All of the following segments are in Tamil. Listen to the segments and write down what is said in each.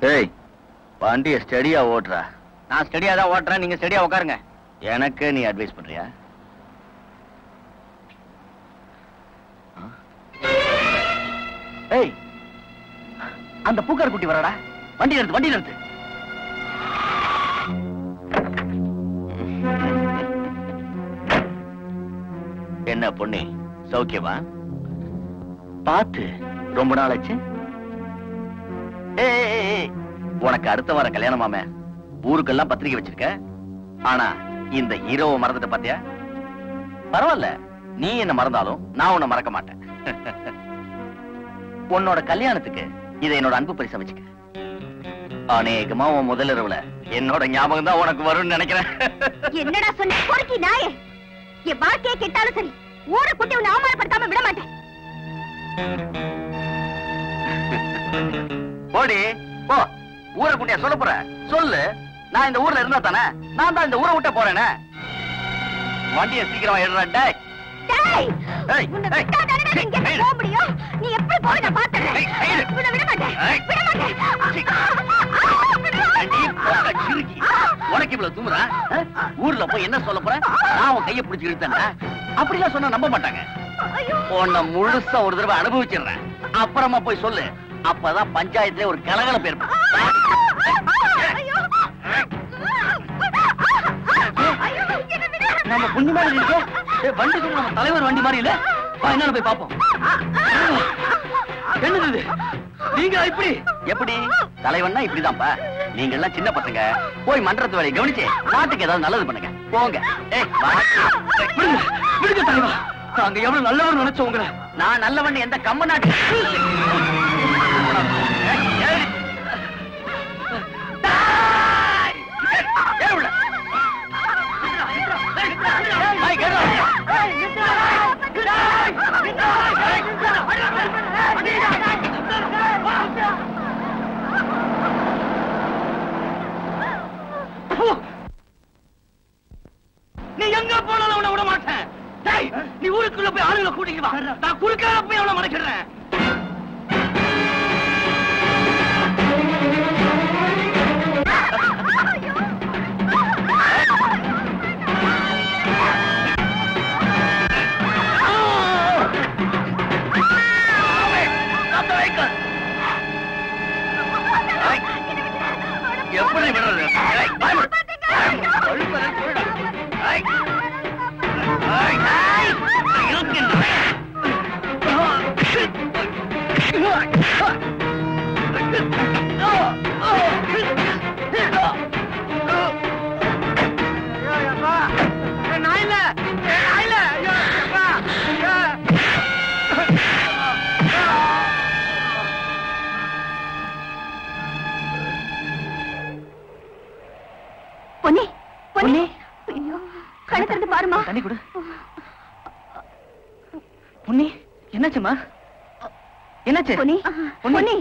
ஏய் வண்டியை ஸ்டடியா ஓட்டுறா நான் ஸ்டடியா தான் ஓட்டுறேன் நீங்க ஸ்டடியா உட்காருங்க எனக்கு நீ அட்வைஸ் பண்றியா ஆ? ஏய் அந்த பூக்கார குட்டி வரடா வண்டி நிறுத்து வண்டி நிறுத்து என்ன பொண்ணு சௌக்கியமா பார்த்து ரொம்ப நாள் ஆச்சு ஏய், ஏய், ஏய், ஏய், உனக்கு அடுத்த வாரம் கல்யாணமாமே ஊருக்கெல்லாம் பத்திரிக்கை வச்சிருக்க ஆனா இந்த ஹீரோவை மறந்துட்ட பாத்தியா பரவாயில்ல நீ என்ன மறந்தாலும் நான் உன்னை மறக்க மாட்டேன் உன்னோட கல்யாணத்துக்கு இதை என்னோட அன்பு பரிசா வச்சுக்க அநேகமா உன் முதல் இரவுல என்னோட ஞாபகம் தான் உனக்கு வரும்னு நினைக்கிறேன் என்னடா சொன்ன பொறுக்கி நாயே என் வாழ்க்கையை கெட்டாலும் சரி ஊரை குட்டி உன்னை அவமானப்படுத்தாம விட மாட்டேன் போடி போ ஊரை குட்டியா சொல்ல போற சொல்லு நான் இந்த ஊர்ல இருந்தா தானே நான் தான் இந்த ஊரை விட்ட போறேனே வண்டியை சீக்கிரமா எடுறா டேய் டேய் ஏய், உன்னை ஏய், விட்டா தானடா நீ இங்க ஏய், போக முடியும் நீ எப்படி போய் நான் பாத்துறேன் ஏய், ஏய். உன்னை விட மாட்டேன் ஏய். விட மாட்டேன் அடி, போடா, சிறுக்கி. உனக்கு இவ்வளவு துமுறா ஆ? ஊர்ல போய் என்ன சொல்ல போற நான் உன் கையை பிடிச்சு இழுத்தேன்னா அப்படிலாம் சொன்னா நம்ப மாட்டாங்க ஐயோ உன்னை முழுசா ஒரு தடவை அனுபவிச்சிடுறேன் அப்புறமா போய் சொல்லு அப்பதான் பஞ்சாயத்துல ஒரு கலகலப்பு ஏற்படும் ஐயோ ஐயோ என்னை விடு. நம்ம புண்ணி மாதிரி இருக்கு ஏய், வண்டி கூட நம்ம தலைவர் வண்டி மாதிரி இல்ல வா என்னன்னு போய் பாப்போம் என்னது இது? நீங்க இப்படி எப்படி தலைவன்னா இப்படிதான்ப்பா நீங்க எல்லாம் சின்ன பசங்க போய் மன்றத்து வேலையை கவனிச்சு நாட்டுக்கு ஏதாவது நல்லது பண்ணுங்க போங்க ஏய் வா. ஏய், விடுங்க விடுங்க தலைவா நாங்க எவ்வளவு நல்லவர் நினைச்சோம் உங்களை நான் நல்லவன் எந்த கம்ம நாட்டு ஏய், ஏய். டேய்! ஏய், ஏய் உள்ள. ஏய், கேட்றா. நீ எங்க போனாலும் உன்னை விட மாட்டேன் டேய், நீ ஊருக்குள்ள போய் ஆளுங்களை கூட்டிட்டு வா நான் குறுக்கால போய் அவனை மறைச்சிடுறேன் எப்படி விடுறது ஏய், பயப்படு. அழுப்பதை சொல்லுடா. ஏய். ஏய், ஏய், இருக்கின்றேன். பொன்னி பொன்னி ஐயோ கண்ணை திறந்து பாருமா தண்ணி கொடு பொன்னி என்னாச்சுமா என்னாச்சு பொன்னி பொன்னி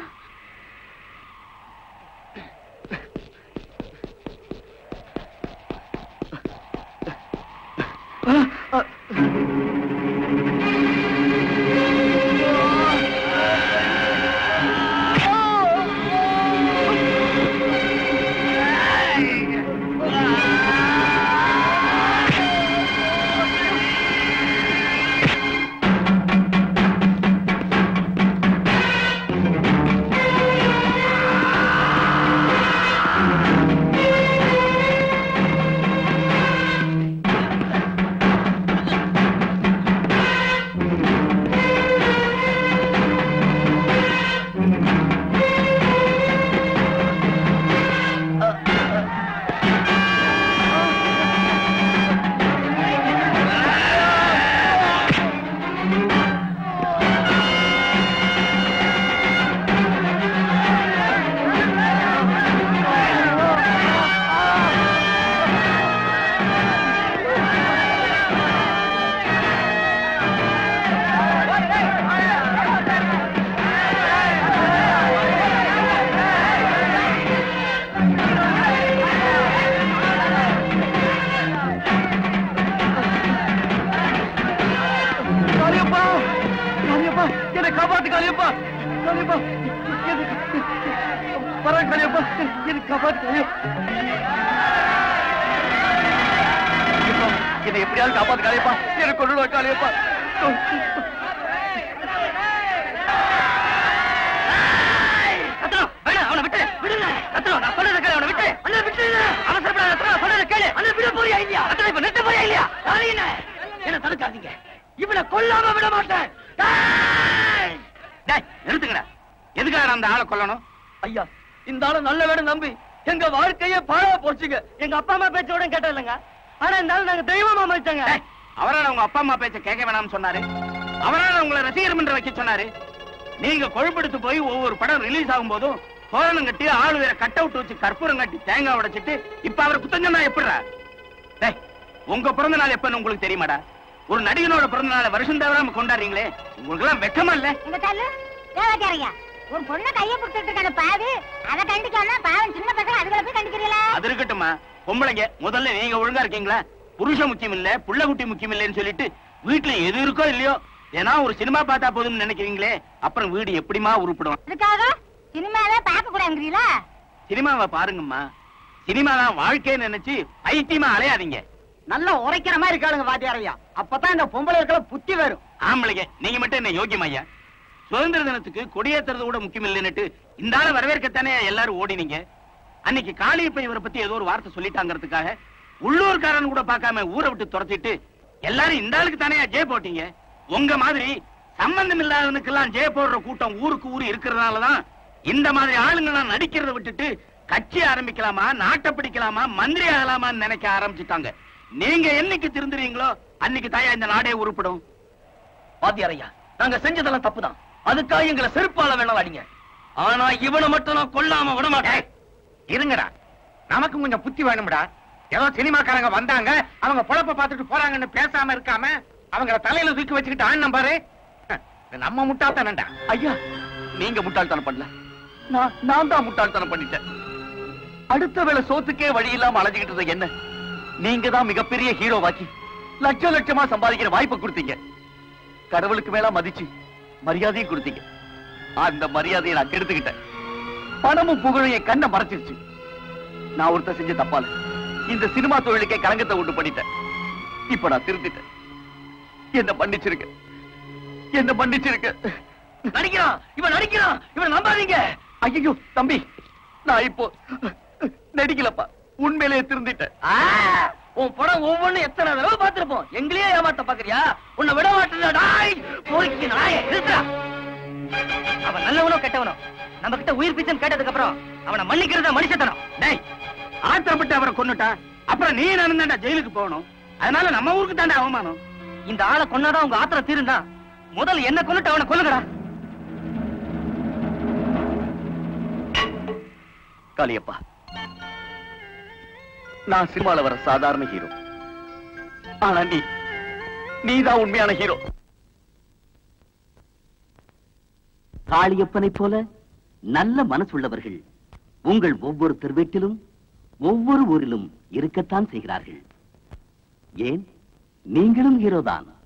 காளியப்பா காளியப்பா என்னை காப்பாத்து காளியப்பா காளியப்பா வரேன் காளியப்பா எனக்கு காப்பாத்து என்னை எப்படியாவது காப்பாத்து காளியப்பா எனக்கு கொண்டு காளியப்பா அவனை விட்டு விடுங்க கத்துறோம் நான் சொல்றத கேளு அவனை விட்டு அண்ணா விட்டு அவசரப்படாத கத்துறோம் சொல்றத கேளு அண்ணா விட போறியா இல்லையா அண்ணா இப்ப நிறுத்த போறியா இல்லையா அது என்ன என்ன தடுக்காதீங்க இவனை கொல்லாம விட மாட்டேன் டேய்! டேய், நிறுத்துங்கடா எதுக்காக அந்த ஆளை கொல்லணும் ஐயா இந்த ஆளு நல்ல வேணும் நம்பி எங்க வாழ்க்கையே பாழா போச்சுங்க எங்க அப்பா அம்மா பேச்சோட கேட்டது இல்லைங்க ஆனா இந்த ஆளு நாங்க தெய்வமா மதிச்சாங்க டேய், அவரால உங்க அப்பா அம்மா பேச்ச கேட்க வேணாம்னு சொன்னாரு அவரால உங்களை ரசிகர் மன்றம் வைக்க சொன்னாரு நீங்க கொழுப்படுத்து போய் ஒவ்வொரு படம் ரிலீஸ் ஆகும் போதும் தோரணம் கட்டி ஆளு வேற கட் அவுட் வச்சு கற்பூரம் கட்டி தேங்காய் உடைச்சிட்டு இப்ப அவர் குத்தம் சொன்னா எப்படிடா டேய் உங்க பிறந்த நாள் எப்பன்னு உங்களுக்கு தெரியுமாடா ஒரு நடிகனோட பிறந்த நாளை வருஷம் தவிராம கொண்டாடுறீங்களே உங்களுக்கு எல்லாம் வெக்கமா இல்ல எங்க தள்ளு தேவாச்சாரியா ஒரு பொண்ணை கைய பிடிச்சிட்டு இருக்கான பாவி அதை கண்டிக்காம பாவம் சின்ன பசங்க அதுகளை போய் கண்டிக்கிறீங்களா அது இருக்கட்டும்மா பொம்பளைங்க முதல்ல நீங்க ஒழுங்கா இருக்கீங்களா புருஷன் முக்கியம் இல்ல புள்ள குட்டி முக்கியம் இல்லைன்னு சொல்லிட்டு வீட்டுல எது இருக்கோ இல்லையோ ஏன்னா ஒரு சினிமா பார்த்தா போதும்னு நினைக்கிறீங்களே அப்புறம் வீடு எப்படிமா உருப்பிடும் அதுக்காக சினிமாவே பார்க்க கூடாதுங்கிறீங்களா சினிமாவை பாருங்கம்மா சினிமா தான் வாழ்க்கைன்னு நினைச்சு பைத்தியமா அலையாதீங்க நல்லா உரைக்கிற மாதிரி இருக்காளுங்க வாத்தியாரையா அப்பதான் இந்த பொம்பளை இருக்கிற புத்தி வரும் ஆம்பளைங்க நீங்க மட்டும் என்ன யோக்கியம் ஐயா சுதந்திர தினத்துக்கு கொடியேத்துறது கூட முக்கியம் இல்லைன்னுட்டு இந்த ஆளை வரவேற்கத்தானே எல்லாரும் ஓடினீங்க அன்னைக்கு காளியப்ப இவரை பத்தி ஏதோ ஒரு வார்த்தை சொல்லிட்டாங்கிறதுக்காக உள்ளூர்காரன் கூட பார்க்காம ஊரை விட்டு துரத்திட்டு எல்லாரும் இந்த ஆளுக்கு தானே ஜெய போட்டீங்க உங்க மாதிரி சம்பந்தம் இல்லாதவனுக்கெல்லாம் ஜெய போடுற கூட்டம் ஊருக்கு ஊரு இருக்கிறதுனாலதான் இந்த மாதிரி ஆளுங்கெல்லாம் நடிக்கிறத விட்டுட்டு கட்சி ஆரம்பிக்கலாமா நாட்டை பிடிக்கலாமா மந்திரி ஆகலாமான்னு நினைக்க ஆரம்பிச்சுட்டாங்க நீங்க என்னைக்கு திருந்துறீங்களோ அன்னைக்கு தாயா இந்த நாடே உருப்படும் வாத்தியாரையா நாங்க செஞ்சதெல்லாம் தப்புதான் அதுக்காக எங்களை செருப்பால வேணாலும் அடிங்க ஆனா இவனை மட்டும் நான் கொல்லாம விட மாட்டேன் இருங்கடா நமக்கும் கொஞ்சம் புத்தி வேணும்டா ஏதோ சினிமாக்காரங்க வந்தாங்க அவங்க பொழப்ப பார்த்துட்டு போறாங்கன்னு பேசாம இருக்காம அவங்கள தலையில தூக்கி வச்சுக்கிட்டு ஆண்ணம் பாரு ஹ, இது நம்ம முட்டாத்தானண்டா ஐயா நீங்க முட்டாள்தனம் பண்ணல நான் நான் தான் முட்டாள்தனம் பண்ணிட்டேன் அடுத்த வேளை சோத்துக்கே வழி இல்லாம அலைஞ்சுகிட்டு இருந்த என்ன நீங்க தான் மிகப்பெரிய ஹீரோவாக்கி லட்ச லட்சமா சம்பாதிக்கிற வாய்ப்பை கொடுத்தீங்க கடவுளுக்கு மேல மதிச்சு மரியாதையும் கொடுத்தீங்க அந்த மரியாதையை நான் கெடுத்துக்கிட்டேன் பணமும் புகழும் என் கண்ணை மறைச்சிருச்சு நான் ஒருத்த செஞ்ச தப்பால இந்த சினிமா தொழிலுக்கே கலங்கத்தை உண்டு பண்ணிட்டேன் இப்ப நான் திருந்திட்டேன் என்ன மன்னிச்சிருக்க என்ன மன்னிச்சிருக்க நடிக்கிறான் இவன் நடிக்கிறான் இவன் நம்பாதீங்க ஐயோ தம்பி நான் இப்போ நடிக்கலப்பா உண்மையிலேயே திருந்திட்டேன் ஆ, உன் படம் ஒவ்வொன்றும் எத்தனை தடவை பார்த்திருப்போம் எங்களையே ஏமாத்த பாக்குறியா உன்னை விட மாட்டேன் டாய் பொறுக்கி நாயே நிறுத்துடா அவன் நல்லவனோ கெட்டவனோ நம்ம கிட்ட உயிர் பிச்சன் கேட்டதுக்கு அப்புறம் அவனை மன்னிக்கிறதா மனுஷத்தனம் டேய் ஆத்திரப்பட்டு அவரை கொன்னுட்டா அப்புறம் நீ நானும் தாண்டா ஜெயிலுக்கு போகணும் அதனால நம்ம ஊருக்கு தாண்டா அவமானம் இந்த ஆளை கொன்னாதான் உங்க ஆத்திரம் தீருந்தா முதல்ல என்ன கொன்னுட்டு அவனை கொல்லுங்கடா காளியப்பா நான் சினிமால வர சாதாரண ஹீரோ ஆனா நீ நீதான் உண்மையான ஹீரோ காளியப்பனைப் போல நல்ல மனசுள்ளவர்கள் உங்கள் ஒவ்வொருத்தர் வீட்டிலும் ஒவ்வொரு ஊரிலும் இருக்கத்தான் செய்கிறார்கள் ஏன் நீங்களும் ஹீரோதான்